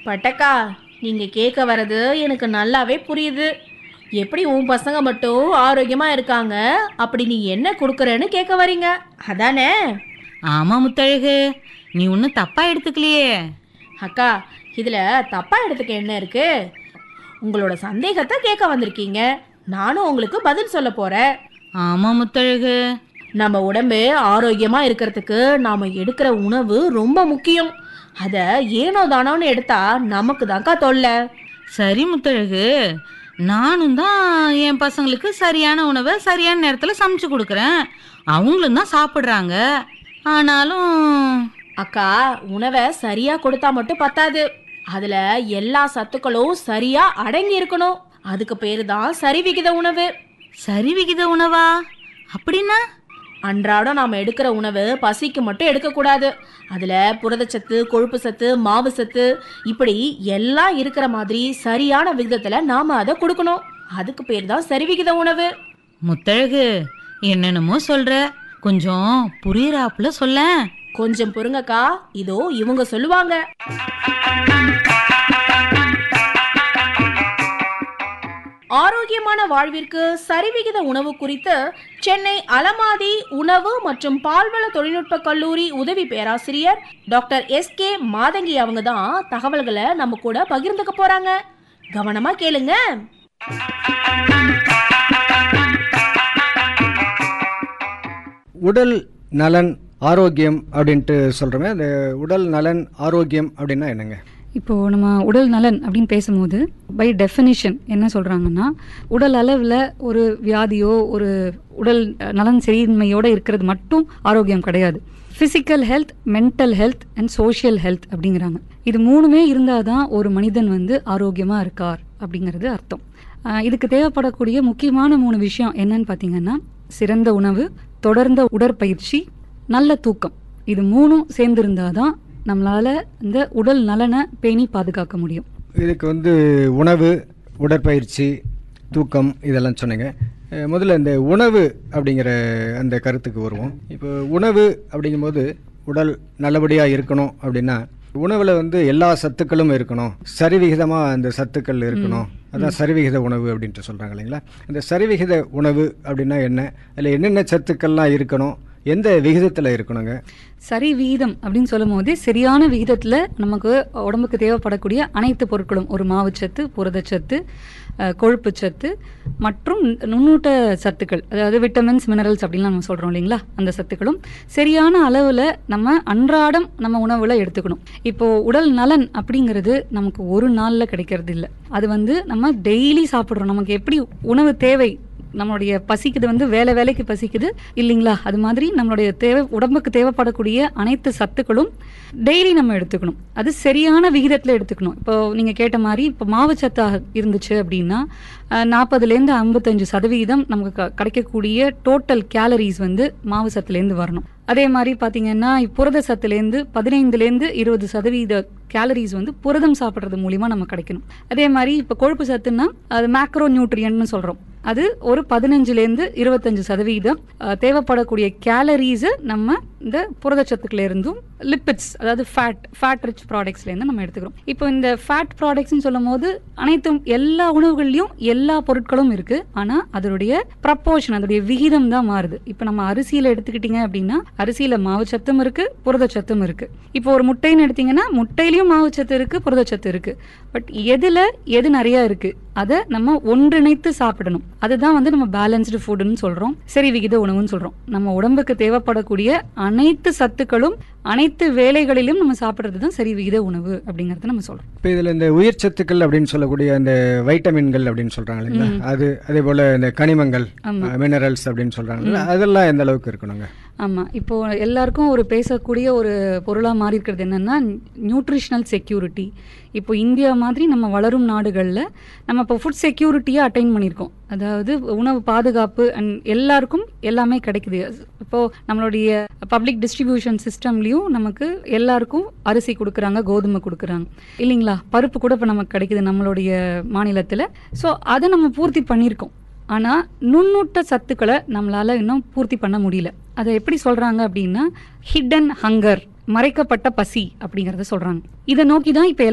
பட்டக்கா நீங்கள் கேட்க வர்றது எனக்கு நல்லாவே புரியுது எப்படி உன் பசங்க மட்டும் ஆரோக்கியமாக இருக்காங்க அப்படி நீ என்ன கொடுக்குறேன்னு கேட்க வரீங்க அதானே ஆமா முத்தழகு நீ ஒன்றும் தப்பா எடுத்துக்கலையே அக்கா இதில் தப்பாக எடுத்துக்க என்ன இருக்கு உங்களோட சந்தேகத்தை கேட்க வந்திருக்கீங்க நானும் உங்களுக்கு பதில் சொல்ல போகிறேன் ஆமா முத்தழகு நம்ம உடம்பு ஆரோக்கியமாக இருக்கிறதுக்கு நாம் எடுக்கிற உணவு ரொம்ப முக்கியம் அதை ஏனோ தானோன்னு எடுத்தா நமக்கு தான்க்கா தொல்லை சரி முத்தழகு நானும் தான் என் பசங்களுக்கு சரியான உணவை சரியான நேரத்தில் சமைச்சு கொடுக்குறேன் அவங்களும் தான் சாப்பிட்றாங்க ஆனாலும் அக்கா உணவை சரியா கொடுத்தா மட்டும் பத்தாது அதுல எல்லா சத்துக்களும் சரியா அடங்கி இருக்கணும் அதுக்கு பேரு தான் சரிவிகித உணவு சரி விகித உணவா அப்படின்னா அன்றாடம் நாம் எடுக்கிற உணவு பசிக்கு மட்டும் எடுக்கக்கூடாது அதில் புரதச்சத்து கொழுப்பு சத்து மாவு சத்து இப்படி எல்லாம் இருக்கிற மாதிரி சரியான விகிதத்தில் நாம் அதை கொடுக்கணும் அதுக்கு பேர் தான் சரிவிகித உணவு முத்தழகு என்னென்னமோ சொல்ற கொஞ்சம் புரியுறாப்புல சொல்லேன் கொஞ்சம் பொறுங்கக்கா இதோ இவங்க சொல்லுவாங்க ஆரோக்கியமான வாழ்விற்கு சரிவிகித உணவு குறித்து சென்னை அலமாதி உணவு மற்றும் பால்வள தொழில்நுட்ப கல்லூரி உதவி பேராசிரியர் டாக்டர் எஸ் கே மாதங்கி அவங்க தான் தகவல்களை நம்ம கூட பகிர்ந்துக்க போறாங்க கவனமா கேளுங்க உடல் நலன் ஆரோக்கியம் அப்படின்ட்டு சொல்கிறோமே அந்த உடல் நலன் ஆரோக்கியம் அப்படின்னா என்னங்க இப்போது நம்ம உடல் நலன் அப்படின்னு பேசும்போது பை டெஃபினிஷன் என்ன சொல்கிறாங்கன்னா உடல் அளவில் ஒரு வியாதியோ ஒரு உடல் அஹ், நலன் சரியின்மையோடு இருக்கிறது மட்டும் ஆரோக்கியம் கிடையாது physical health mental health and social health அப்படிங்கிறாங்க இது மூணுமே இருந்தால் தான் ஒரு மனிதன் வந்து ஆரோக்கியமாக இருக்கார் அப்படிங்கிறது அர்த்தம் அஹ், இதுக்கு தேவைப்படக்கூடிய முக்கியமான மூணு விஷயம் என்னன்னு பார்த்தீங்கன்னா சிறந்த உணவு தொடர்ந்த உடற்பயிற்சி நல்ல தூக்கம் இது மூணும் சேர்ந்திருந்தாதான் தான் நம்மளால இந்த உடல் நலனை பேணி பாதுகாக்க முடியும் இதுக்கு வந்து உணவு உடற்பயிற்சி தூக்கம் இதெல்லாம் சொன்னீங்க அஹ் முதல்ல இந்த உணவு அப்படிங்கிற அந்த கருத்துக்கு வருவோம் இப்போ உணவு அப்படிங்கும்போது உடல் நல்லபடியாக இருக்கணும் அப்படின்னா உணவில் வந்து எல்லா சத்துக்களும் இருக்கணும் சரிவிகிதமாக அந்த சத்துக்கள் இருக்கணும் அதான் சரிவிகித உணவு அப்படின்ட்டு சொல்கிறாங்க இல்லைங்களா அந்த சரிவிகித உணவு அப்படின்னா என்ன அதில் என்னென்ன சத்துக்கள்லாம் இருக்கணும் எந்த விகிதத்தில் இருக்கணுங்க சரி விகிதம் அப்படின்னு சொல்லும் போது சரியான விகிதத்தில் நமக்கு உடம்புக்கு தேவைப்படக்கூடிய அனைத்து பொருட்களும் ஒரு மாவுச்சத்து புரதச்சத்து அஹ், கொழுப்புச்சத்து மற்றும் நுண்ணூட்ட சத்துக்கள் அதாவது விட்டமின்ஸ் மினரல்ஸ் அப்படின்லாம் நம்ம சொல்கிறோம் இல்லைங்களா அந்த சத்துக்களும் சரியான அளவில் நம்ம அன்றாடம் நம்ம உணவில் எடுத்துக்கணும் இப்போது உடல் நலன் அப்படிங்கிறது நமக்கு ஒரு நாளில் கிடைக்கிறது இல்லை அது வந்து நம்ம டெய்லி சாப்பிட்றோம் நமக்கு எப்படி உணவு தேவை நம்மளுடைய பசிக்குது வந்து வேலை வேலைக்கு பசிக்குது இல்லைங்களா அது மாதிரி நம்மளுடைய தேவை உடம்புக்கு தேவைப்படக்கூடிய அனைத்து சத்துக்களும் டெய்லி நம்ம எடுத்துக்கணும் அது சரியான விகிதத்தில் எடுத்துக்கணும் இப்போ நீங்கள் கேட்ட மாதிரி இப்போ மாவுச்சத்தாக இருந்துச்சு அப்படின்னா அஹ், நாற்பதுலேருந்து ஐம்பத்தஞ்சு சதவீதம் நமக்கு க- கிடைக்கக்கூடிய டோட்டல் கேலரிஸ் வந்து மாவு சத்துலேருந்து வரணும் அதே மாதிரி பார்த்தீங்கன்னா புரத சத்துலேருந்து பதினைந்துலேருந்து இருபது சதவீத கேலரிஸ் வந்து புரதம் சாப்பிட்றது மூலிமா நம்ம கிடைக்கணும் அதே மாதிரி இப்போ கொழுப்பு சத்துன்னா அது மேக்ரோ நியூட்ரியன்ட்னு சொல்கிறோம் அது ஒரு பதினஞ்சுலேருந்து இருபத்தஞ்சு சதவீதம் அஹ், தேவைப்படக்கூடிய கேலரிஸை நம்ம இந்த புரதச்சத்துக்கள் இருந்தும் லிப்பிட்ஸ் அதாவது ஃபேட் ஃபேட் ரிச் ப்ராடக்ட்ஸ்லேருந்து நம்ம எடுத்துக்கிறோம் இப்போ இந்த ஃபேட் ப்ராடக்ட்ஸ்னு சொல்லும் போது அனைத்தும் எல்லா உணவுகள்லையும் எல்லா பொருட்களும் இருக்கு ஆனால் அதனுடைய ப்ரப்போர்ஷன் அதனுடைய விகிதம் தான் மாறுது இப்போ நம்ம அரிசியில் எடுத்துக்கிட்டீங்க அப்படின்னா அரிசியில் மாவுச்சத்தும் இருக்கு புரதச்சத்தும் இருக்கு இப்போ ஒரு முட்டைன்னு எடுத்தீங்கன்னா முட்டையிலையும் மாவுச்சத்து இருக்கு புரதச்சத்து இருக்கு பட் எதுல எது நிறைய இருக்கு அதை நம்ம ஒன்றிணைத்து சாப்பிடணும் அதுதான் வந்து நம்ம பேலன்ஸ்டு ஃபுட்னு சொல்றோம் சரி விகித உணவுன்னு சொல்றோம் நம்ம உடம்புக்கு தேவைப்படக்கூடிய அனைத்து சத்துக்களும் அனைத்து வேலைகளிலும் நம்ம சாப்பிட்றது தான் சரி விகித உணவு அப்படிங்கறத நம்ம சொல்றோம் இப்போ இதில் இந்த உயிர் சத்துக்கள் அப்படின்னு சொல்லக்கூடிய அந்த வைட்டமின்கள் அப்படின்னு சொல்கிறாங்க இல்லைங்களா அது அதே போல் இந்த கனிமங்கள் ஆமா. மினரல்ஸ் அப்படின்னு சொல்கிறாங்கல்ல அதெல்லாம் எந்த அளவுக்கு இருக்கணுங்க ஆமா இப்போ எல்லாருக்கும் ஒரு பேசக்கூடிய ஒரு பொருளா மாறி இருக்கிறது என்னன்னா நியூட்ரிஷனல் செக்யூரிட்டி இப்போ இந்தியா மாதிரி நம்ம வளரும் நாடுகளில் நம்ம இப்போ ஃபுட் செக்யூரிட்டியை அட்டைன் பண்ணியிருக்கோம் அதாவது உணவு பாதுகாப்பு அண்ட் எல்லாருக்கும் எல்லாமே கிடைக்குது இப்போ நம்மளுடைய பப்ளிக் டிஸ்ட்ரிபியூஷன் சிஸ்டம்லேயும் நமக்கு எல்லாருக்கும் அரிசி கொடுக்குறாங்க கோதுமை கொடுக்குறாங்க இல்லைங்களா பருப்பு கூட இப்போ நமக்கு கிடைக்குது நம்மளுடைய மாநிலத்தில் ஸோ அதை நம்ம பூர்த்தி பண்ணியிருக்கோம் ஆனால் நுண்ணூட்ட சத்துக்களை நம்மளால இன்னும் பூர்த்தி பண்ண முடியல அதை எப்படி சொல்றாங்க அப்படின்னா ஹிடன் ஹங்கர் மறைக்கப்பட்ட பசி அப்படிங்கறத சொல்றாங்க இதை நோக்கி தான் இப்போ